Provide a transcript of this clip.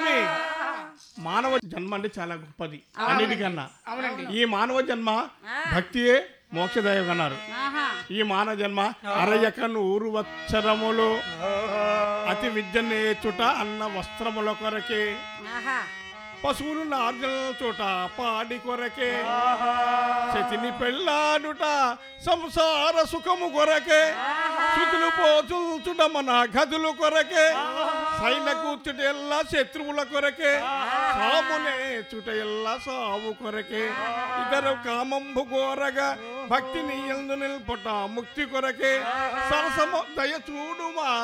స్వామి మానవ జన్మ అంటే చాలా గొప్పది అన్నిటికన్నా ఈ మానవ జన్మ భక్తియే మోక్షదాయకం అన్నారు ఆహా ఈ మానవ జన్మ అరయక నూరు వచ్చరములు అతి విద్య నేర్చుట అన్న వస్త్రముల కొరకే ఆహా పశువులు నార్జన చోట పాడి కొరకే శతిని పెళ్ళాడుట సంసార సుఖము కొరకే శృతులు పోచుచుట మన గదులు కొరకే సైన కూర్చుట ఎల్లా శత్రువుల కొరకే సామునే చుట ఎల్లా సావు కొరకే ఇతరు కామంబు కోరగా భక్తిని ఎందు నిల్పట ముక్తి కొరకే సరసమ దయ చూడుమా